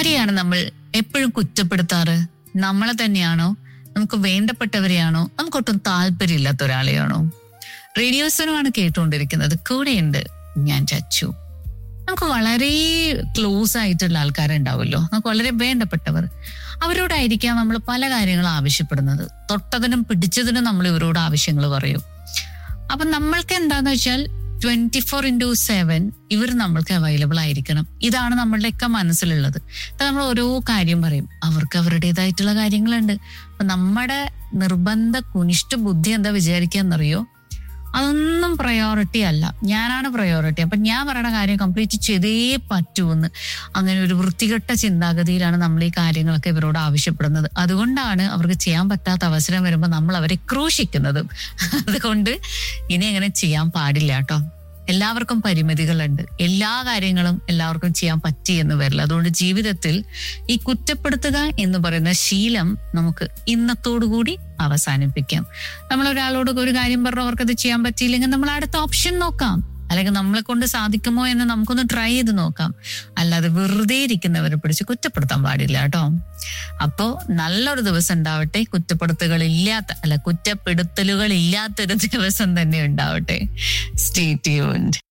ആരെയാണ് നമ്മൾ എപ്പോഴും കുറ്റപ്പെടുത്താറ് നമ്മളെ തന്നെയാണോ നമുക്ക് വേണ്ടപ്പെട്ടവരെയാണോ നമുക്കൊട്ടും താല്പര്യമില്ലാത്ത ഒരാളെയാണോ റേഡിയോസനുമാണ് കേട്ടുകൊണ്ടിരിക്കുന്നത് കൂടെയുണ്ട് ഞാൻ ചച്ചു നമുക്ക് വളരെ ക്ലോസ് ആയിട്ടുള്ള ആൾക്കാരുണ്ടാവുമല്ലോ നമുക്ക് വളരെ വേണ്ടപ്പെട്ടവർ അവരോടായിരിക്കാം നമ്മൾ പല കാര്യങ്ങളും ആവശ്യപ്പെടുന്നത് തൊട്ടതിനും പിടിച്ചതിനും നമ്മൾ ഇവരോട് ആവശ്യങ്ങൾ പറയും അപ്പൊ നമ്മൾക്ക് എന്താന്ന് വെച്ചാൽ ട്വന്റി ഫോർ ഇൻറ്റു സെവൻ ഇവർ നമ്മൾക്ക് അവൈലബിൾ ആയിരിക്കണം ഇതാണ് നമ്മളുടെയൊക്കെ മനസ്സിലുള്ളത് അപ്പൊ നമ്മൾ ഓരോ കാര്യം പറയും അവർക്ക് അവരുടേതായിട്ടുള്ള കാര്യങ്ങളുണ്ട് അപ്പൊ നമ്മുടെ നിർബന്ധ കുനിഷ്ഠ ബുദ്ധി എന്താ വിചാരിക്കാന്നറിയോ അതൊന്നും പ്രയോറിറ്റി അല്ല ഞാനാണ് പ്രയോറിറ്റി അപ്പൊ ഞാൻ പറയുന്ന കാര്യം കംപ്ലീറ്റ് ചെയ്തേ പറ്റൂന്ന് അങ്ങനെ ഒരു വൃത്തികെട്ട ചിന്താഗതിയിലാണ് നമ്മൾ ഈ കാര്യങ്ങളൊക്കെ ഇവരോട് ആവശ്യപ്പെടുന്നത് അതുകൊണ്ടാണ് അവർക്ക് ചെയ്യാൻ പറ്റാത്ത അവസരം വരുമ്പോൾ നമ്മൾ അവരെ ക്രൂശിക്കുന്നതും അതുകൊണ്ട് ഇനി അങ്ങനെ ചെയ്യാൻ പാടില്ല കേട്ടോ എല്ലാവർക്കും പരിമിതികളുണ്ട് എല്ലാ കാര്യങ്ങളും എല്ലാവർക്കും ചെയ്യാൻ പറ്റി എന്ന് വരില്ല അതുകൊണ്ട് ജീവിതത്തിൽ ഈ കുറ്റപ്പെടുത്തുക എന്ന് പറയുന്ന ശീലം നമുക്ക് ഇന്നത്തോടുകൂടി അവസാനിപ്പിക്കാം നമ്മൾ ഒരാളോട് ഒരു കാര്യം പറഞ്ഞു അവർക്കത് ചെയ്യാൻ പറ്റിയില്ലെങ്കിൽ നമ്മൾ അടുത്ത ഓപ്ഷൻ നോക്കാം അല്ലെങ്കിൽ നമ്മളെ കൊണ്ട് സാധിക്കുമോ എന്ന് നമുക്കൊന്ന് ട്രൈ ചെയ്ത് നോക്കാം അല്ലാതെ വെറുതെ ഇരിക്കുന്നവരെ പിടിച്ച് കുറ്റപ്പെടുത്താൻ പാടില്ല കേട്ടോ അപ്പോ നല്ലൊരു ദിവസം ഉണ്ടാവട്ടെ കുറ്റപ്പെടുത്തുകൾ ഇല്ലാത്ത അല്ല കുറ്റപ്പെടുത്തലുകൾ ഇല്ലാത്തൊരു ദിവസം തന്നെ ഉണ്ടാവട്ടെ സ്റ്റേ ട്യൂൺഡ്